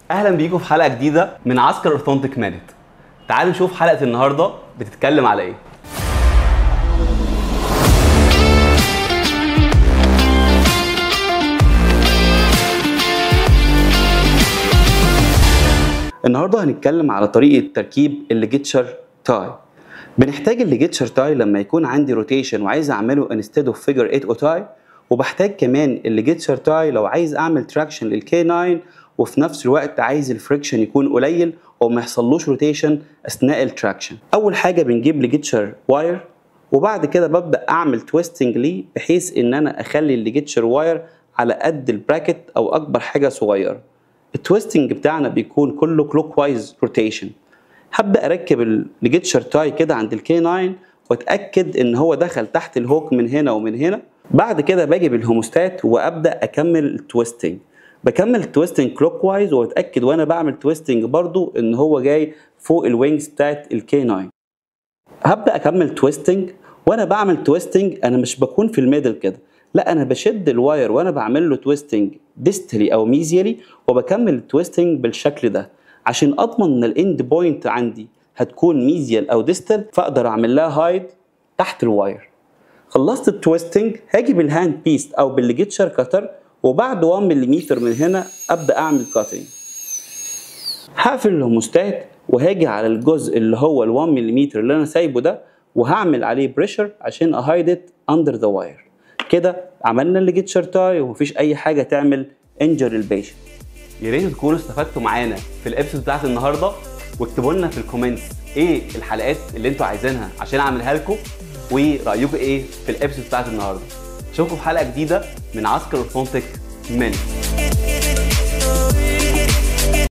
اهلا بيكم في حلقه جديده من عسكر اورثونتيك مانت تعالوا نشوف حلقه النهارده بتتكلم على ايه النهارده هنتكلم على طريقه تركيب الليجيتشر تاي بنحتاج الليجيتشر تاي لما يكون عندي روتيشن وعايز اعمله انستيد اوف فيجر 8 او تاي وبحتاج كمان الليجيتشر تاي لو عايز اعمل تراكشن للكي 9 وفي نفس الوقت عايز الفريكشن يكون قليل وما يحصلوش روتيشن اثناء التراكشن اول حاجه بنجيب ليجيتشر واير وبعد كده ببدا اعمل تويستنج ليه بحيث ان انا اخلي الليجيتشر واير على قد البراكت او اكبر حاجه صغيره التويستنج بتاعنا بيكون كله كلوك وايز روتيشن هبدا اركب الليجيتشر تاي كده عند الكي 9 واتاكد ان هو دخل تحت الهوك من هنا ومن هنا بعد كده باجي بالهوموستات وابدا اكمل التويستنج بكمل التويستنج كلوك وايز واتاكد وانا بعمل تويستنج برضو ان هو جاي فوق الوينجز بتاعت الكي 9 هبدا اكمل تويستنج وانا بعمل تويستنج انا مش بكون في الميدل كده لا انا بشد الواير وانا بعمل له تويستنج ديستلي او ميزيالي وبكمل التويستنج بالشكل ده عشان اضمن ان الاند بوينت عندي هتكون ميزيال او ديستال فاقدر اعمل لها هايد تحت الواير خلصت التويستنج هاجي بالهاند بيست او بالليجيتشر كاتر وبعد 1 ملم من هنا ابدا اعمل كاتنج هقفل الهوموستات وهاجي على الجزء اللي هو ال 1 ملم اللي انا سايبه ده وهعمل عليه بريشر عشان اهايدت اندر ذا واير كده عملنا الليجيتشر تاي ومفيش اي حاجه تعمل انجر البيشنت يا ريت تكونوا استفدتوا معانا في الابسود بتاعت النهارده واكتبوا لنا في الكومنتس ايه الحلقات اللي انتوا عايزينها عشان اعملها لكم ورايكم ايه في الابسود بتاعت النهارده اشوفكم في حلقه جديده من عسكر اورثونتيك منت